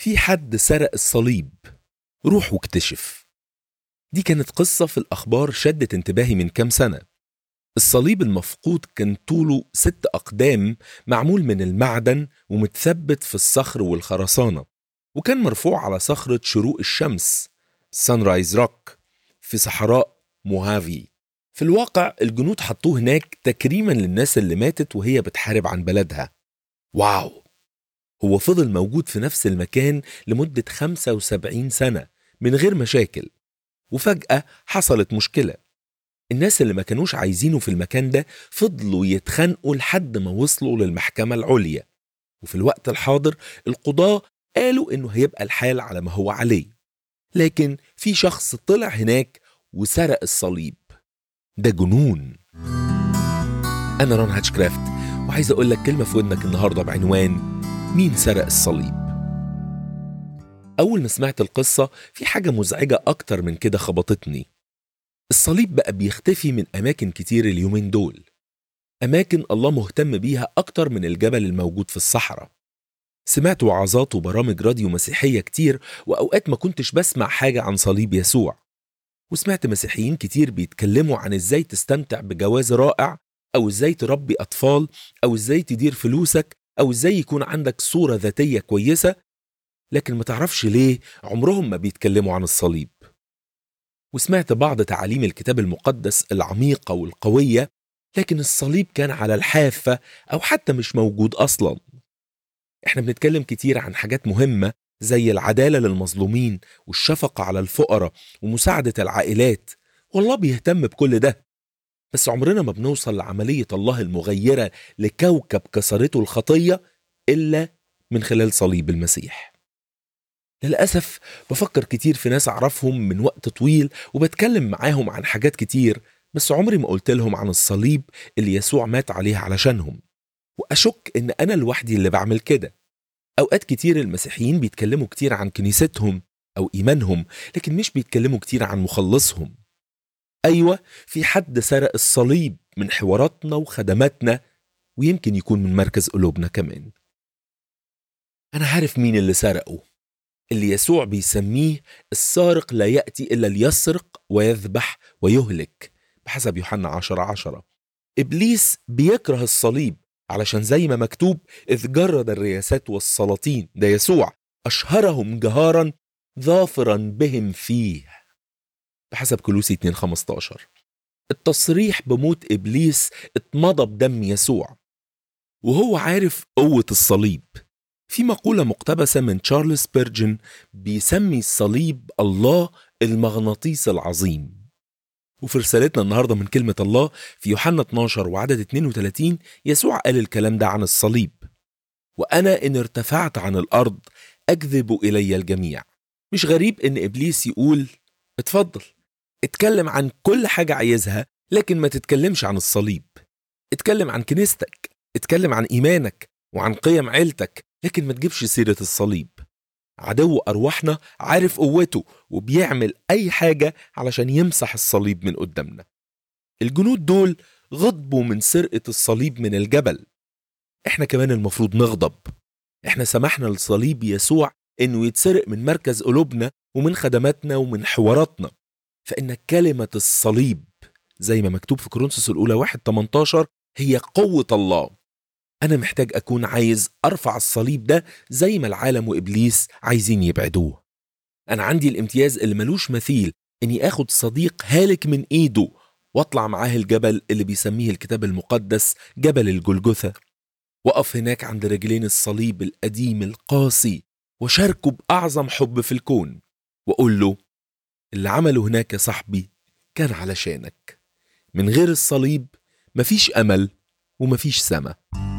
في حد سرق الصليب روح واكتشف دي كانت قصة في الأخبار شدت انتباهي من كام سنة الصليب المفقود كان طوله ست أقدام معمول من المعدن ومتثبت في الصخر والخرسانة وكان مرفوع على صخرة شروق الشمس سانرايز روك في صحراء موهافي في الواقع الجنود حطوه هناك تكريما للناس اللي ماتت وهي بتحارب عن بلدها واو هو فضل موجود في نفس المكان لمدة 75 سنة من غير مشاكل وفجأة حصلت مشكلة الناس اللي ما كانوش عايزينه في المكان ده فضلوا يتخانقوا لحد ما وصلوا للمحكمة العليا وفي الوقت الحاضر القضاة قالوا انه هيبقى الحال على ما هو عليه لكن في شخص طلع هناك وسرق الصليب ده جنون انا رون هاتشكرافت وعايز اقول لك كلمة في ودنك النهاردة بعنوان مين سرق الصليب أول ما سمعت القصة في حاجة مزعجة أكتر من كده خبطتني الصليب بقى بيختفي من أماكن كتير اليومين دول أماكن الله مهتم بيها أكتر من الجبل الموجود في الصحراء سمعت وعظات وبرامج راديو مسيحية كتير وأوقات ما كنتش بسمع حاجة عن صليب يسوع وسمعت مسيحيين كتير بيتكلموا عن ازاي تستمتع بجواز رائع أو ازاي تربي أطفال أو ازاي تدير فلوسك أو ازاي يكون عندك صورة ذاتية كويسة لكن ما تعرفش ليه عمرهم ما بيتكلموا عن الصليب وسمعت بعض تعاليم الكتاب المقدس العميقة والقوية لكن الصليب كان على الحافة أو حتى مش موجود أصلا احنا بنتكلم كتير عن حاجات مهمة زي العدالة للمظلومين والشفقة على الفقراء ومساعدة العائلات والله بيهتم بكل ده بس عمرنا ما بنوصل لعملية الله المغيرة لكوكب كسرته الخطية إلا من خلال صليب المسيح للأسف بفكر كتير في ناس أعرفهم من وقت طويل وبتكلم معاهم عن حاجات كتير بس عمري ما قلت لهم عن الصليب اللي يسوع مات عليه علشانهم وأشك إن أنا لوحدي اللي بعمل كده أوقات كتير المسيحيين بيتكلموا كتير عن كنيستهم أو إيمانهم لكن مش بيتكلموا كتير عن مخلصهم أيوة في حد سرق الصليب من حواراتنا وخدماتنا ويمكن يكون من مركز قلوبنا كمان أنا عارف مين اللي سرقه اللي يسوع بيسميه السارق لا يأتي إلا ليسرق ويذبح ويهلك بحسب يوحنا عشرة عشرة إبليس بيكره الصليب علشان زي ما مكتوب إذ جرد الرياسات والسلاطين ده يسوع أشهرهم جهارا ظافرا بهم فيه بحسب كلوسي 2 15 التصريح بموت إبليس اتمضى بدم يسوع وهو عارف قوة الصليب في مقولة مقتبسة من تشارلز بيرجن بيسمي الصليب الله المغناطيس العظيم وفي رسالتنا النهاردة من كلمة الله في يوحنا 12 وعدد 32 يسوع قال الكلام ده عن الصليب وأنا إن ارتفعت عن الأرض أكذب إلي الجميع مش غريب إن إبليس يقول اتفضل اتكلم عن كل حاجة عايزها لكن ما تتكلمش عن الصليب اتكلم عن كنيستك اتكلم عن إيمانك وعن قيم عيلتك لكن ما تجيبش سيرة الصليب عدو أرواحنا عارف قوته وبيعمل أي حاجة علشان يمسح الصليب من قدامنا الجنود دول غضبوا من سرقة الصليب من الجبل احنا كمان المفروض نغضب احنا سمحنا لصليب يسوع انه يتسرق من مركز قلوبنا ومن خدماتنا ومن حواراتنا فإن كلمة الصليب زي ما مكتوب في كورنثوس الأولى 1 18 هي قوة الله أنا محتاج أكون عايز أرفع الصليب ده زي ما العالم وإبليس عايزين يبعدوه أنا عندي الامتياز اللي ملوش مثيل إني آخد صديق هالك من إيده وأطلع معاه الجبل اللي بيسميه الكتاب المقدس جبل الجلجثة وأقف هناك عند رجلين الصليب القديم القاسي وشاركه بأعظم حب في الكون وأقول له اللي عمله هناك يا صاحبي كان علشانك من غير الصليب مفيش أمل ومفيش سما